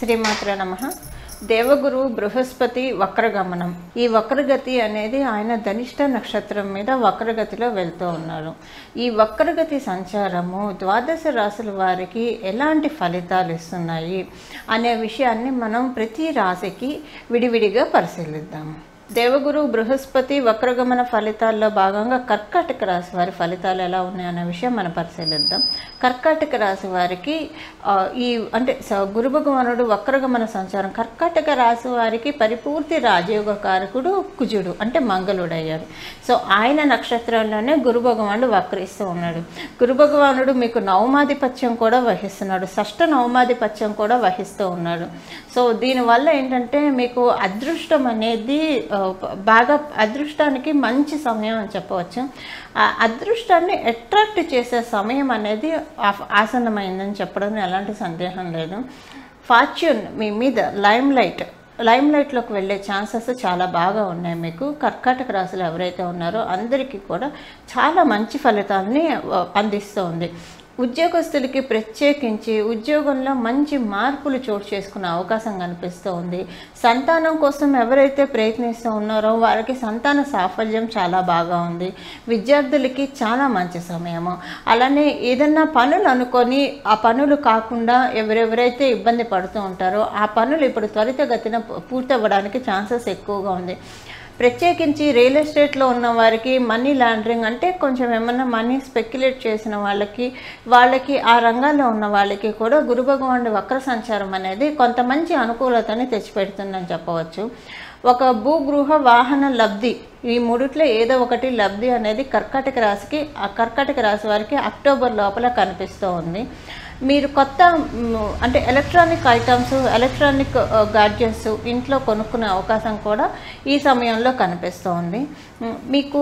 శ్రీమాత్ర నమ దేవగురు బృహస్పతి వక్రగమనం ఈ వక్రగతి అనేది ఆయన ధనిష్ట నక్షత్రం మీద వక్రగతిలో వెళ్తూ ఉన్నారు ఈ వక్రగతి సంచారము ద్వాదశ రాశుల వారికి ఎలాంటి ఫలితాలు ఇస్తున్నాయి అనే విషయాన్ని మనం ప్రతి రాశికి విడివిడిగా పరిశీలిద్దాము దేవగురు బృహస్పతి వక్రగమన ఫలితాల్లో భాగంగా కర్కాటక రాశి వారి ఫలితాలు ఎలా ఉన్నాయనే విషయం మనం పరిశీలిద్దాం కర్కాటక రాశి వారికి ఆ, ఈ అంటే స- గురు భగవానుడు వక్రగమన సంచారం కర్కాటక రాశి వారికి పరిపూర్తి రాజయోగ కారకుడు కుజుడు అంటే మంగళుడు అయ్యారు సో ఆయన నక్షత్రంలోనే గురు భగవానుడు వక్రిస్తూ ఉన్నాడు గురు భగవానుడు మీకు నవమాధిపత్యం కూడా వహిస్తున్నాడు షష్ఠ నవమాధిపత్యం కూడా వహిస్తూ ఉన్నాడు సో దీనివల్ల ఏంటంటే మీకు అదృష్టం అనేది ఆ, బాగా అదృష్టానికి మంచి సమయం అని చెప్పవచ్చు ఆ అదృష్టాన్ని అట్రాక్ట్ చేసే సమయం అనేది ఆఫ్- ఆసన్నమైందని చెప్పడం ఎలాంటి సందేహం లేదు ఫార్చ్యూన్ మీ మీద లైమ్ లైట్ లైమ్ లైట్లోకి వెళ్ళే ఛాన్సెస్ చాలా బాగా ఉన్నాయి మీకు కర్కాటక రాశులు ఎవరైతే ఉన్నారో అందరికీ కూడా చాలా మంచి ఫలితాలని ఆ, అందిస్తూ ఉంది ఉద్యోగస్తులకి ప్రత్యేకించి ఉద్యోగంలో మంచి మార్పులు చోటు చేసుకునే అవకాశం కనిపిస్తూ ఉంది సంతానం కోసం ఎవరైతే ప్రయత్నిస్తూ ఉన్నారో వారికి సంతాన సాఫల్యం చాలా బాగా ఉంది విద్యార్థులకి చాలా మంచి సమయము అలానే ఏదన్నా పనులు అనుకొని ఆ పనులు కాకుండా ఎవరెవరైతే ఇబ్బంది పడుతూ ఉంటారో ఆ పనులు ఇప్పుడు త్వరితగతిన పూర్తవ్వడానికి ఛాన్సెస్ ఎక్కువగా ఉంది ప్రత్యేకించి రియల్ ఎస్టేట్లో ఉన్న వారికి మనీ లాండరింగ్ అంటే కొంచెం ఏమన్నా మనీ స్పెక్యులేట్ చేసిన వాళ్ళకి వాళ్ళకి ఆ రంగాల్లో ఉన్న వాళ్ళకి కూడా గురు భగవానుడి వక్ర సంచారం అనేది కొంత మంచి అనుకూలతని తెచ్చిపెడుతుందని చెప్పవచ్చు ఒక భూగృహ వాహన లబ్ధి ఈ మూడిట్లో ఏదో ఒకటి లబ్ధి అనేది కర్కాటక రాశికి ఆ కర్కాటక రాశి వారికి అక్టోబర్ లోపల కనిపిస్తూ ఉంది మీరు కొత్త మ్, అంటే ఎలక్ట్రానిక్ ఐటమ్స్ ఎలక్ట్రానిక్ గాడ్జెట్స్ ఇంట్లో కొనుక్కునే అవకాశం కూడా ఈ సమయంలో కనిపిస్తూ ఉంది మ్, మీకు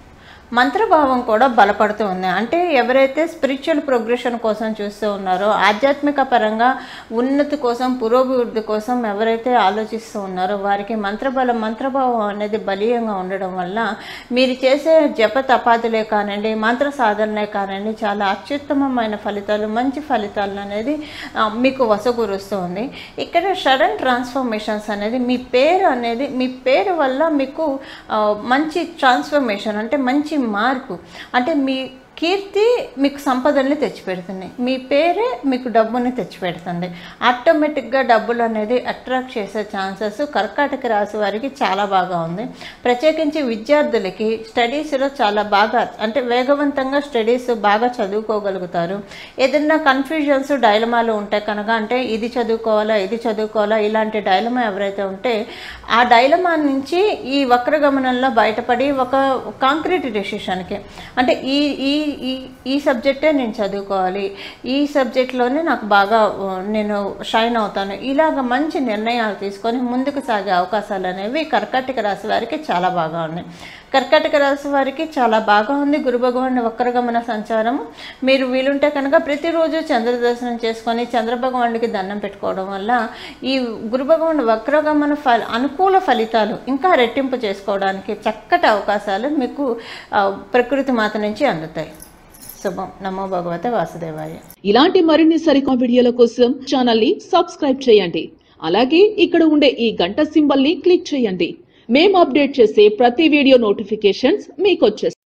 మంత్రభావం కూడా బలపడుతూ ఉంది అంటే ఎవరైతే స్పిరిచువల్ ప్రోగ్రెషన్ కోసం చూస్తూ ఉన్నారో ఆధ్యాత్మిక పరంగా ఉన్నతి కోసం పురోభివృద్ధి కోసం ఎవరైతే ఆలోచిస్తూ ఉన్నారో వారికి మంత్రబలం మంత్రభావం అనేది బలీయంగా ఉండడం వల్ల మీరు చేసే జప తపాదులే కానివ్వండి మంత్ర సాధనలే కానివ్వండి చాలా అత్యుత్తమమైన ఫలితాలు మంచి ఫలితాలు అనేది ఆ, మీకు వసగురుస్తుంది ఇక్కడ సడన్ ట్రాన్స్ఫర్మేషన్స్ అనేది మీ పేరు అనేది మీ పేరు వల్ల మీకు ఆ, మంచి ట్రాన్స్ఫర్మేషన్ అంటే మంచి మార్పు అంటే మీ కీర్తి మీకు సంపదల్ని తెచ్చిపెడుతుంది మీ పేరే మీకు డబ్బుని తెచ్చిపెడుతుంది ఆటోమేటిక్గా డబ్బులు అనేది అట్రాక్ట్ చేసే ఛాన్సెస్ కర్కాటక రాశి వారికి చాలా బాగా ఉంది ప్రత్యేకించి విద్యార్థులకి స్టడీస్లో చాలా బాగా అంటే వేగవంతంగా స్టడీస్ బాగా చదువుకోగలుగుతారు ఏదైనా కన్ఫ్యూజన్స్ డైలమాలు ఉంటాయి కనుక అంటే ఇది చదువుకోవాలా ఇది చదువుకోవాలా ఇలాంటి డైలమా ఎవరైతే ఉంటే ఆ డైలమా నుంచి ఈ వక్రగమనంలో బయటపడి ఒక కాంక్రీట్ డెసిషన్కి అంటే ఈ ఈ ఈ ఈ సబ్జెక్టే నేను చదువుకోవాలి ఈ సబ్జెక్ట్లోనే నాకు బాగా ఆ, నేను షైన్ అవుతాను ఇలాగ మంచి నిర్ణయాలు తీసుకొని ముందుకు సాగే అవకాశాలు అనేవి కర్కాటక రాశి వారికి చాలా బాగా ఉన్నాయి కర్కాటక రాశి వారికి చాలా బాగా ఉంది గురు భగవాన్ వక్రగమన సంచారం మీరు వీలుంటే కనుక ప్రతిరోజు చంద్ర దర్శనం చేసుకొని చంద్ర భగవానుడికి దండం పెట్టుకోవడం వల్ల ఈ గురు భగవాన్ వక్రగమన ఫల అనుకూల ఫలితాలు ఇంకా రెట్టింపు చేసుకోవడానికి చక్కటి అవకాశాలు మీకు ఆ, ప్రకృతి మాత నుంచి అందుతాయి శుభం నమో భగవతే వాసుదేవాయ ఇలాంటి మరిన్ని సరికొత్త వీడియోల కోసం ఛానల్ ని సబ్స్క్రైబ్ చేయండి అలాగే ఇక్కడ ఉండే ఈ గంట సింబల్ ని క్లిక్ చేయండి మేము అప్డేట్ చేసే ప్రతి వీడియో నోటిఫికేషన్స్ మీకు వచ్చేస్తాయి